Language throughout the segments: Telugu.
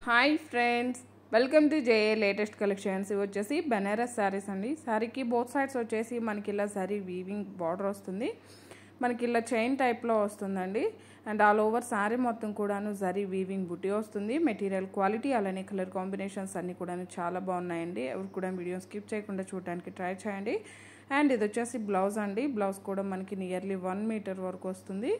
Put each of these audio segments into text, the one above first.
hi friends welcome to JA latest collections ఇవి వచ్చేసి బెనారస్ శారీస్ అండి శారీకి బోత్ సైడ్స్ వచ్చేసి మనకి ఇలా శారీ వీవింగ్ బార్డర్ వస్తుంది మనకి ఇలా చైన్ టైప్లో వస్తుందండి అండ్ ఆల్ ఓవర్ శారీ మొత్తం కూడాను జరీ వీవింగ్ బుట్టి వస్తుంది మెటీరియల్ క్వాలిటీ అలానే కలర్ కాంబినేషన్స్ అన్నీ కూడాను చాలా బాగున్నాయండి ఎవరు కూడా వీడియో స్కిప్ చేయకుండా చూడడానికి ట్రై చేయండి అండ్ ఇది వచ్చేసి బ్లౌజ్ అండి బ్లౌజ్ కూడా మనకి నియర్లీ వన్ మీటర్ వరకు వస్తుంది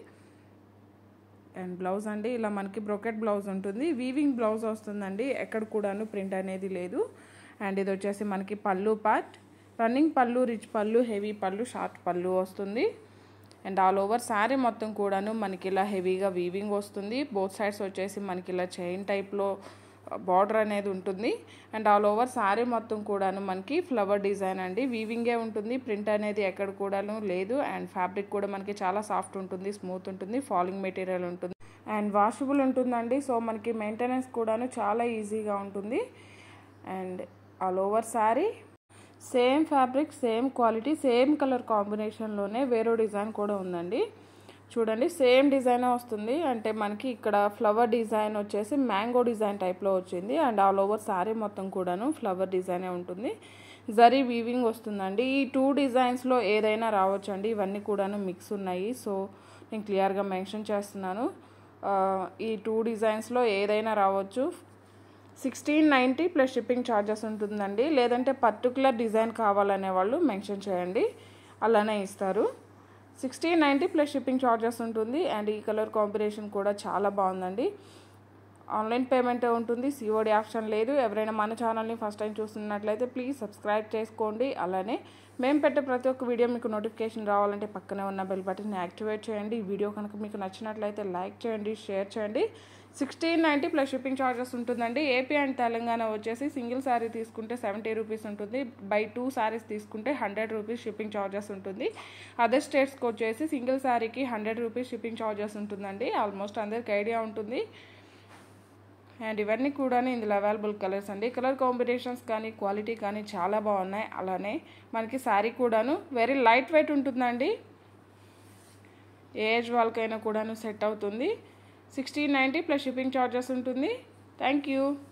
అండ్ బ్లౌజ్ అండి ఇలా మనకి బ్రొకెట్ బ్లౌజ్ ఉంటుంది వీవింగ్ బ్లౌజ్ వస్తుందండి ఎక్కడ కూడాను ప్రింట్ అనేది లేదు అండ్ ఇది వచ్చేసి మనకి pallu part running pallu rich pallu heavy pallu short pallu వస్తుంది అండ్ ఆల్ ఓవర్ శారీ మొత్తం కూడాను మనకి ఇలా హెవీగా వీవింగ్ వస్తుంది బోత్ సైడ్స్ వచ్చేసి మనకి ఇలా చైన్ టైప్లో బార్డర్ అనేది ఉంటుంది అండ్ ఆల్ ఓవర్ శారీ మొత్తం కూడాను మనకి ఫ్లవర్ డిజైన్ అండి వీవింగే ఉంటుంది ప్రింట్ అనేది ఎక్కడ కూడాను లేదు అండ్ ఫ్యాబ్రిక్ కూడా మనకి చాలా సాఫ్ట్ ఉంటుంది స్మూత్ ఉంటుంది ఫాలింగ్ మెటీరియల్ ఉంటుంది అండ్ వాషబుల్ ఉంటుందండి సో మనకి మెయింటెనెన్స్ కూడాను చాలా ఈజీగా ఉంటుంది and all over saree same fabric same quality same colour కాంబినేషన్లోనే వేరే డిజైన్ కూడా ఉందండి చూడండి సేమ్ డిజైన్ వస్తుంది అంటే మనకి ఇక్కడ ఫ్లవర్ డిజైన్ వచ్చేసి మ్యాంగో డిజైన్ టైప్లో వచ్చింది అండ్ ఆల్ ఓవర్ శారీ మొత్తం కూడాను ఫ్లవర్ డిజైనే ఉంటుంది జరీ వీవింగ్ వస్తుందండి ఈ టూ డిజైన్స్లో ఏదైనా రావచ్చు అండి ఇవన్నీ కూడాను మిక్స్ ఉన్నాయి సో నేను క్లియర్గా మెన్షన్ చేస్తున్నాను ఈ టూ డిజైన్స్లో ఏదైనా రావచ్చు sixteen ninety plus shipping charges ఉంటుందండి లేదంటే పర్టికులర్ డిజైన్ కావాలనే వాళ్ళు మెన్షన్ చేయండి అలానే ఇస్తారు sixteen ninety plus shipping charges ఉంటుంది అండ్ ఈ కలర్ కాంబినేషన్ కూడా చాలా బాగుందండి ఆన్లైన్ పేమెంట్ ఉంటుంది సిఓడి ఆప్షన్ లేదు ఎవరైనా మన ఛానల్ని ఫస్ట్ టైం చూస్తున్నట్లయితే ప్లీజ్ సబ్స్క్రైబ్ చేసుకోండి అలానే మేము పెట్టే ప్రతి ఒక్క వీడియో మీకు నోటిఫికేషన్ రావాలంటే పక్కనే ఉన్న బెల్ బటన్ని యాక్టివేట్ చేయండి ఈ వీడియో కనుక మీకు నచ్చినట్లయితే లైక్ చేయండి షేర్ చేయండి sixteen ninety plus shipping charges ఉంటుందండి ఏపీ అండ్ తెలంగాణ వచ్చేసి సింగిల్ శారీ తీసుకుంటే సెవెంటీ రూపీస్ ఉంటుంది బై టూ శారీస్ తీసుకుంటే హండ్రెడ్ రూపీస్ షిప్పింగ్ ఛార్జెస్ ఉంటుంది అదర్ స్టేట్స్కి వచ్చేసి సింగిల్ శారీకి హండ్రెడ్ రూపీస్ షిప్పింగ్ ఛార్జెస్ ఉంటుందండి ఆల్మోస్ట్ అందరికి ఐడియా ఉంటుంది అండ్ ఇవన్నీ కూడా ఇందులో అవైలబుల్ కలర్స్ అండి కలర్ కాంబినేషన్స్ కానీ క్వాలిటీ కానీ చాలా బాగున్నాయి అలానే మనకి శారీ కూడాను వెరీ లైట్ వెయిట్ ఉంటుందండి ఏ ఏజ్ వాళ్ళకైనా కూడాను సెట్ అవుతుంది sixteen ninety plus shipping charges ఉంటుంది థ్యాంక్ యూ